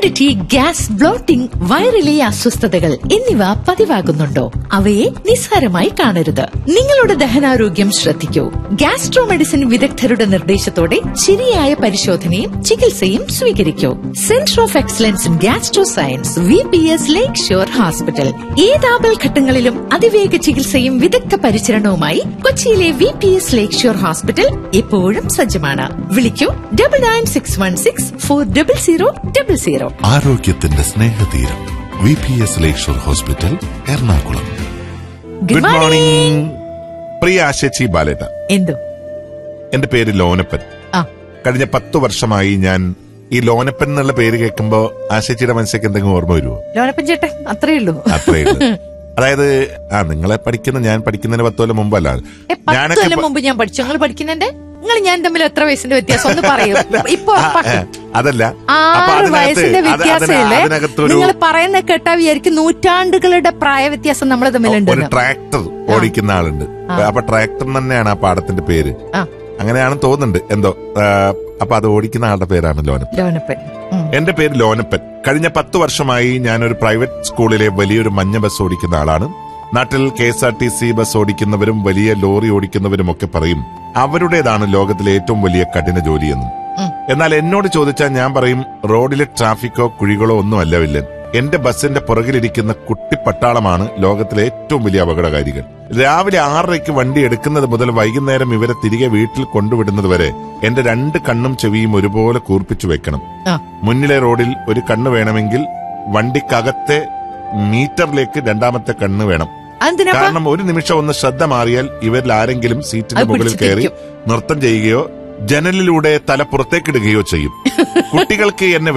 Acidity gas blotting വയറിലെ അസ്വസ്ഥതകൾ എന്നിവ പതിവാകുന്നുണ്ടോ അവയെ നിസ്സാരമായി കാണരുത് നിങ്ങളുടെ ദഹനാരോഗ്യം ശ്രദ്ധിക്കൂ ഗ്യാസ്ട്രോ മെഡിസിൻ വിദഗ്ധരുടെ നിർദ്ദേശത്തോടെ ശരിയായ പരിശോധനയും ചികിത്സയും സ്വീകരിക്കൂ centre of excellence in gastro science V P S Lakeshore hospital ഏതാപൽ ഘട്ടങ്ങളിലും അതിവേഗ ചികിത്സയും വിദഗ്ധ പരിചരണവുമായി കൊച്ചിയിലെ V P S Lakeshore hospital എപ്പോഴും സജ്ജമാണ് വിളിക്കൂ double nine six one six four double zero double zero ആരോഗ്യത്തിന്റെ സ്നേഹതീരം V P S Lakeshore hospital Ernakulam good morning പ്രിയ ആശേച്ചി ബാലേട്ട എന്തോ എന്റെ പേര് ലോനപ്പൻ ആ കഴിഞ്ഞ പത്തു വർഷമായി ഞാൻ ഈ ലോനപ്പൻ എന്നുള്ള പേര് കേൾക്കുമ്പോ ആശേച്ചിയുടെ മനസ്സിലേക്ക് എന്തെങ്കിലും ഓർമ്മ വരുമോ ലോനപ്പൻ ചേട്ടൻ അത്രേ ഉള്ളൂ അത്രേ ഉള്ളൂ. അതായത് ആ നിങ്ങളെ പഠിക്കുന്ന ഞാൻ പഠിക്കുന്നതിന് പത്ത് കൊല്ലം മുമ്പല്ല ഏ, പത്ത് കൊല്ലം മുമ്പ് ഞാൻ പഠിച്ചു നിങ്ങൾ പഠിക്കുന്നതിന്റെ നിങ്ങൾ ഞാൻ തമ്മിൽ എത്ര വയസ്സിന്റെ വ്യത്യാസം ഒന്ന് പറയൂ ഇപ്പൊ ആ, ഉറപ്പാക്കും. ആ, അതല്ല അപ്പൊ ആറ് അതിനകത്ത് വയസ്സിന്റെ അത് അതിന- വ്യത്യാസമില്ലേ അതിനകത്തൊരു നിങ്ങൾ പറയുന്ന കേട്ടാ വിചാരിക്കും നൂറ്റാണ്ടുകളുടെ പ്രായ വ്യത്യാസം നമ്മൾ തമ്മിലുണ്ട് ഒരു ട്രാക്ടർ ഓടിക്കുന്ന ആളുണ്ട് അപ്പൊ ട്രാക്ടർ തന്നെയാണ് ആ പാടത്തിന്റെ പേര് ആ അങ്ങനെയാണെന്ന് തോന്നുന്നുണ്ട് എന്തോ ആ, അപ്പൊ അത് ഓടിക്കുന്ന ആളുടെ പേരാണ് ലോനപ്പൻ ലോനപ്പൻ ഉം. എന്റെ പേര് ലോനപ്പൻ കഴിഞ്ഞ പത്ത് വർഷമായി ഞാനൊരു പ്രൈവറ്റ് സ്കൂളിലെ വലിയൊരു മഞ്ഞ ബസ് ഓടിക്കുന്ന ആളാണ് നാട്ടിൽ K S R T C bus ഓടിക്കുന്നവരും വലിയ ലോറി ഓടിക്കുന്നവരും ഒക്കെ പറയും അവരുടേതാണ് ലോകത്തിലെ ഏറ്റവും വലിയ കഠിന ജോലിയെന്നും ഉം. എന്നാൽ എന്നോട് ചോദിച്ചാൽ ഞാൻ പറയും റോഡിലെ ട്രാഫിക്കോ കുഴികളോ ഒന്നുമല്ല വില്ലൻ എന്റെ ബസിന്റെ പുറകിലിരിക്കുന്ന കുട്ടി പട്ടാളമാണ് ലോകത്തിലെ ഏറ്റവും വലിയ അപകടകാരികൾ രാവിലെ ആറരയ്ക്ക് വണ്ടി എടുക്കുന്നത് മുതൽ വൈകുന്നേരം ഇവരെ തിരികെ വീട്ടിൽ കൊണ്ടുവിടുന്നത് വരെ എന്റെ രണ്ട് കണ്ണും ചെവിയും ഒരുപോലെ കൂർപ്പിച്ചു വെക്കണം ആ മുന്നിലെ റോഡിൽ ഒരു കണ്ണ് വേണമെങ്കിൽ വണ്ടിക്കകത്തെ മീറ്ററിലേക്ക് രണ്ടാമത്തെ കണ്ണ് വേണം അതെന്തിനാ കാരണം ഒരു നിമിഷം ഒന്ന് ശ്രദ്ധ മാറിയാൽ ഇവരിൽ ആരെങ്കിലും സീറ്റിന്റെ അത് മുകളിൽ പിടിച്ച് കയറി നൃത്തം ചെയ്യുകയോ ജനലിലൂടെ തല പുറത്തേക്കിടുകയോ ചെയ്യും കുട്ടികൾക്ക് എന്നെ